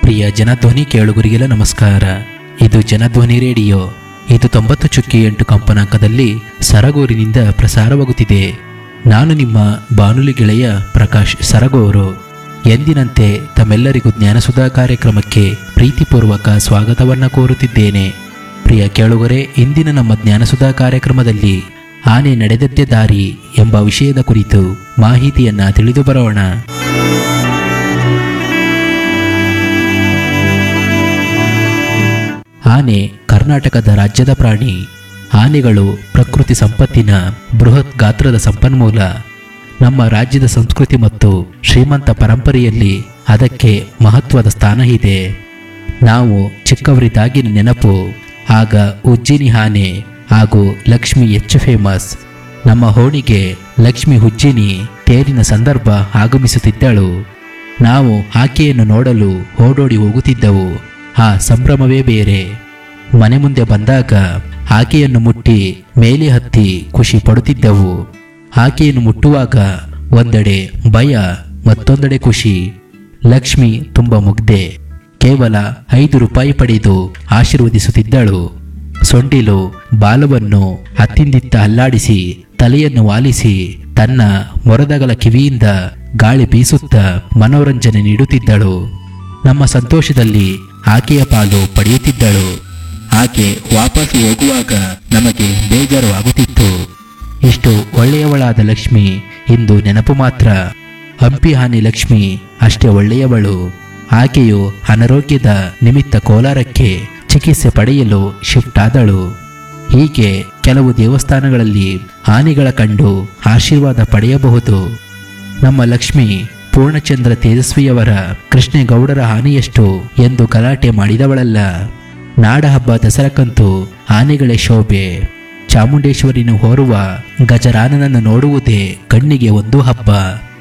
ಪ್ರಿಯ ಜನಧ್ವನಿ ಕೇಳುಗರಿಗೆಲ್ಲ ನಮಸ್ಕಾರ ಇದು ಜನಧ್ವನಿ ರೇಡಿಯೋ ಇದು ತೊಂಬತ್ತು ಚುಕ್ಕಿ ಎಂಟು ಕಂಪನಾಂಕದಲ್ಲಿ ಸರಗೂರಿನಿಂದ ಪ್ರಸಾರವಾಗುತ್ತಿದೆ ನಾನು ನಿಮ್ಮ ಬಾನುಲಿ ಗೆಳೆಯ ಪ್ರಕಾಶ್ ಸರಗೂರು ಎಂದಿನಂತೆ ತಮ್ಮೆಲ್ಲರಿಗೂ ಜ್ಞಾನಸುಧಾ ಕಾರ್ಯಕ್ರಮಕ್ಕೆ ಪ್ರೀತಿಪೂರ್ವಕ ಸ್ವಾಗತವನ್ನ ಕೋರುತ್ತಿದ್ದೇನೆ ಪ್ರಿಯ ಕೇಳುಗರೆ ಇಂದಿನ ನಮ್ಮ ಜ್ಞಾನಸುಧಾ ಕಾರ್ಯಕ್ರಮದಲ್ಲಿ ಆನೆ ನಡೆದದ್ದೇ ದಾರಿ ಎಂಬ ವಿಷಯದ ಕುರಿತು ಮಾಹಿತಿಯನ್ನ ತಿಳಿದು ಬರೋಣ ಆನೆ ಕರ್ನಾಟಕದ ರಾಜ್ಯದ ಪ್ರಾಣಿ ಆನೆಗಳು ಪ್ರಕೃತಿ ಸಂಪತ್ತಿನ ಬೃಹತ್ ಗಾತ್ರದ ಸಂಪನ್ಮೂಲ ನಮ್ಮ ರಾಜ್ಯದ ಸಂಸ್ಕೃತಿ ಮತ್ತು ಶ್ರೀಮಂತ ಪರಂಪರೆಯಲ್ಲಿ ಅದಕ್ಕೆ ಮಹತ್ವದ ಸ್ಥಾನ ಇದೆ ನಾವು ಚಿಕ್ಕವರಿದ್ದಾಗಿನ ನೆನಪು ಆಗ ಉಜ್ಜಿನಿ ಆನೆ ಹಾಗೂ ಲಕ್ಷ್ಮಿ ಹೆಚ್ಚು ಫೇಮಸ್ ನಮ್ಮ ಹೋಣಿಗೆ ಲಕ್ಷ್ಮಿ ಹುಜ್ಜಿನಿ ತೇರಿನ ಸಂದರ್ಭ ಆಗಮಿಸುತ್ತಿದ್ದಳು ನಾವು ಆಕೆಯನ್ನು ನೋಡಲು ಓಡೋಡಿ ಹೋಗುತ್ತಿದ್ದೆವು ಆ ಸಂಭ್ರಮವೇ ಬೇರೆ ಮನೆ ಮುಂದೆ ಬಂದಾಗ ಆಕೆಯನ್ನು ಮುಟ್ಟಿ ಮೇಲೆ ಹತ್ತಿ ಖುಷಿ ಪಡುತ್ತಿದ್ದೆವು ಆಕೆಯನ್ನು ಮುಟ್ಟುವಾಗ ಒಂದೆಡೆ ಭಯ ಮತ್ತೊಂದೆಡೆ ಖುಷಿ ಲಕ್ಷ್ಮಿ ತುಂಬ ಮುಗ್ಧೆ ಕೇವಲ ಐದು ರೂಪಾಯಿ ಪಡೆದು ಆಶೀರ್ವದಿಸುತ್ತಿದ್ದಳು ಸೊಂಡಿಲು ಬಾಲವನ್ನು ಹತ್ತಿಂದಿತ್ತ ಅಲ್ಲಾಡಿಸಿ ತಲೆಯನ್ನು ವಾಲಿಸಿ ತನ್ನ ಮೊರದಗಲ ಕಿವಿಯಿಂದ ಗಾಳಿ ಬೀಸುತ್ತಾ ಮನೋರಂಜನೆ ನೀಡುತ್ತಿದ್ದಳು ನಮ್ಮ ಸಂತೋಷದಲ್ಲಿ ಆಕೆಯ ಪಾಲು ಪಡೆಯುತ್ತಿದ್ದಳು ಆಕೆ ವಾಪಸ್ ಹೋಗುವಾಗ ನಮಗೆ ಬೇಜಾರು ಆಗುತ್ತಿತ್ತು ಇಷ್ಟು ಒಳ್ಳೆಯವಳಾದ ಲಕ್ಷ್ಮಿ ಇಂದು ನೆನಪು ಮಾತ್ರ ಹಂಪಿ ಹಾನಿ ಲಕ್ಷ್ಮಿ ಅಷ್ಟೇ ಒಳ್ಳೆಯವಳು ಆಕೆಯು ಅನಾರೋಗ್ಯದ ನಿಮಿತ್ತ ಕೋಲಾರಕ್ಕೆ ಚಿಕಿತ್ಸೆ ಪಡೆಯಲು ಶಿಫ್ಟ್ ಆದಳು ಹೀಗೆ ಕೆಲವು ದೇವಸ್ಥಾನಗಳಲ್ಲಿ ಆನೆಗಳ ಕಂಡು ಆಶೀರ್ವಾದ ಪಡೆಯಬಹುದು ನಮ್ಮ ಲಕ್ಷ್ಮಿ ಪೂರ್ಣಚಂದ್ರ ತೇಜಸ್ವಿಯವರ ಕೃಷ್ಣೇಗೌಡರ ಹಾನಿಯಷ್ಟು ಎಂದು ಗಲಾಟೆ ಮಾಡಿದವಳಲ್ಲ ನಾಡಹಬ್ಬ ದಸರಕ್ಕಂತೂ ಆನೆಗಳೇ ಶೋಭೆ ಚಾಮುಂಡೇಶ್ವರಿನ ಹೊರುವ ಗಜರಾನನನ್ನು ನೋಡುವುದೇ ಕಣ್ಣಿಗೆ ಒಂದು ಹಬ್ಬ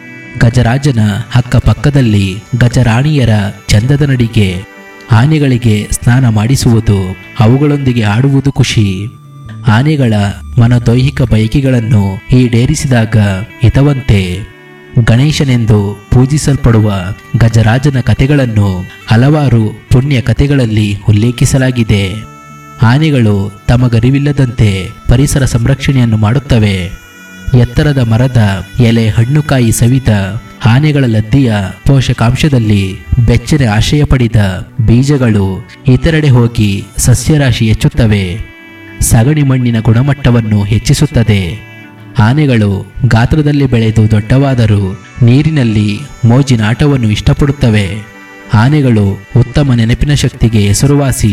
ಗಜರಾಜನ ಅಕ್ಕಪಕ್ಕದಲ್ಲಿ ಗಜರಾಣಿಯರ ಚಂದದ ನಡಿಗೆ ಆನೆಗಳಿಗೆ ಸ್ನಾನ ಮಾಡಿಸುವುದು ಅವುಗಳೊಂದಿಗೆ ಆಡುವುದು ಖುಷಿ ಆನೆಗಳ ಮನದೈಹಿಕ ಬಯಕೆಗಳನ್ನು ಈಡೇರಿಸಿದಾಗ ಹಿತವಂತೆ ಗಣೇಶನೆಂದು ಪೂಜಿಸಲ್ಪಡುವ ಗಜರಾಜನ ಕಥೆಗಳನ್ನು ಹಲವಾರು ಪುಣ್ಯ ಕಥೆಗಳಲ್ಲಿ ಉಲ್ಲೇಖಿಸಲಾಗಿದೆ ಆನೆಗಳು ತಮಗರಿವಿಲ್ಲದಂತೆ ಪರಿಸರ ಸಂರಕ್ಷಣೆಯನ್ನು ಮಾಡುತ್ತವೆ ಎತ್ತರದ ಮರದ ಎಲೆ ಹಣ್ಣುಕಾಯಿ ಸವಿದ ಆನೆಗಳ ಲದ್ದಿಯ ಪೋಷಕಾಂಶದಲ್ಲಿ ಬೆಚ್ಚನೆ ಆಶ್ರಯ ಪಡೆದ ಬೀಜಗಳು ಇತರೆಡೆ ಹೋಗಿ ಸಸ್ಯರಾಶಿ ಹೆಚ್ಚುತ್ತವೆ ಸಗಣಿ ಮಣ್ಣಿನ ಗುಣಮಟ್ಟವನ್ನು ಹೆಚ್ಚಿಸುತ್ತದೆ ಆನೆಗಳು ಗಾತ್ರದಲ್ಲಿ ಬೆಳೆದು ದೊಡ್ಡವಾದರೂ ನೀರಿನಲ್ಲಿ ಮೋಜಿನ ಆಟವನ್ನು ಇಷ್ಟಪಡುತ್ತವೆ ಆನೆಗಳು ಉತ್ತಮ ನೆನಪಿನ ಶಕ್ತಿಗೆ ಹೆಸರುವಾಸಿ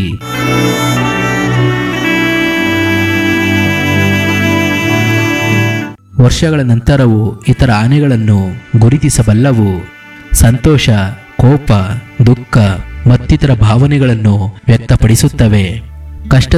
ವರ್ಷಗಳ ನಂತರವೂ ಇತರ ಆನೆಗಳನ್ನು ಗುರುತಿಸಬಲ್ಲವು ಸಂತೋಷ ಕೋಪ ದುಃಖ ಮತ್ತಿತರ ಭಾವನೆಗಳನ್ನು ವ್ಯಕ್ತಪಡಿಸುತ್ತವೆ ಕಷ್ಟ